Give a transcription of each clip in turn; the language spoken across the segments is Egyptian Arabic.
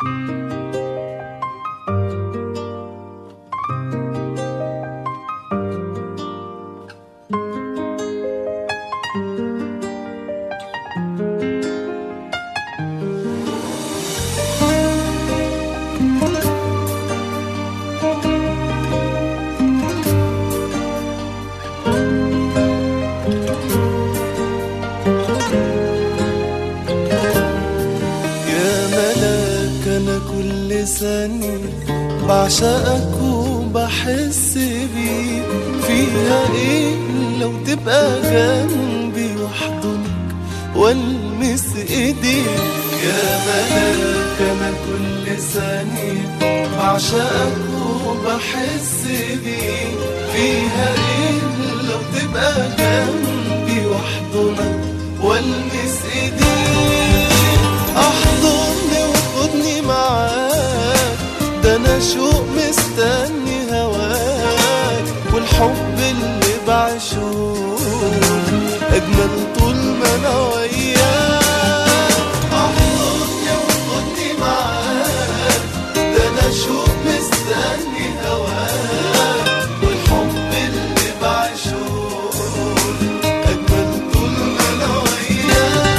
يا ملاك انا كل ثانية بعشقك وبحس بيك فيها ايه لو تبقى جنبي واحضنك والمس ايديك يا ملاك انا كل ثانية بعشقك وبحس بيك فيها ايه لو تبقى جنبي واحضنك والمس ايديك احضني وخدني معاك ده انا شوق مستني هواك والحب اللي بعشقه اجمل طول ما انا وياك احضني وخدني معاك ده انا شوق مستني هواك والحب اللي بعشقه اجمل طول ما انا وياك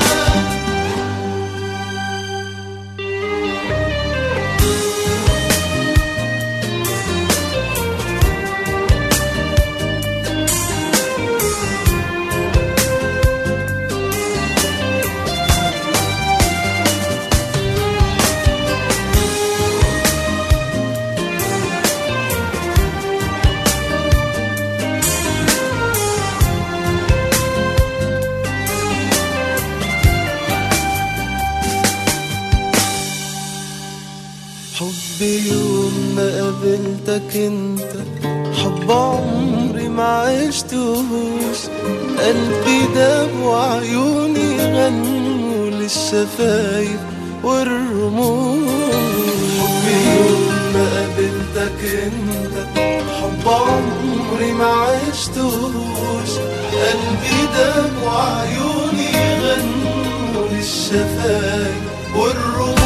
حبي يوم ما قابلتك انت حب عمري ما عشتهوش قلبي داب وعيوني غنوا للشفايف والرموش حبي يوم ما قابلتك انت حب عمري ما عشتهوش قلبي داب وعيوني غنوا للشفايف والرموش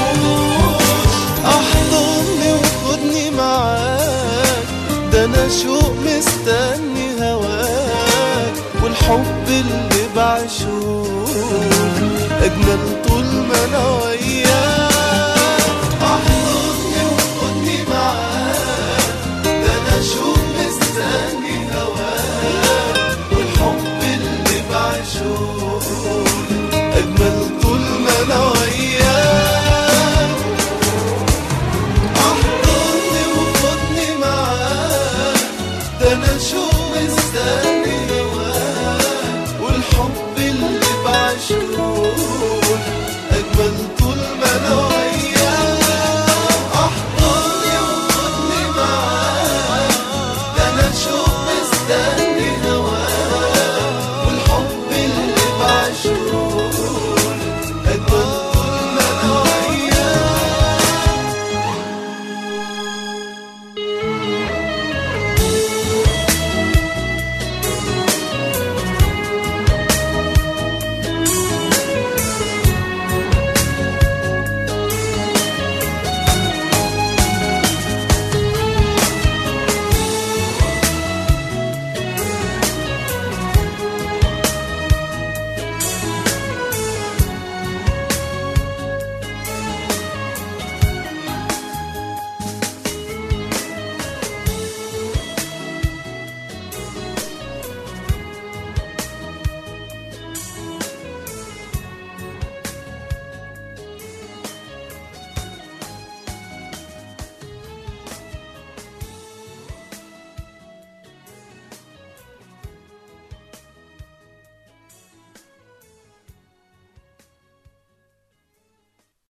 احضني وخدني معاك ده انا شوق مستني هواك والحب اللي بعشقه اجمل طول ما انا وياك احضني وخدني معاك ده انا شوق مستني هواك والحب اللي بعشقه اجمل طول ما انا وياك احضني وخدني معاك ده انا شو مستني هواك والحب اللي بعشقه اجمل طول ما انا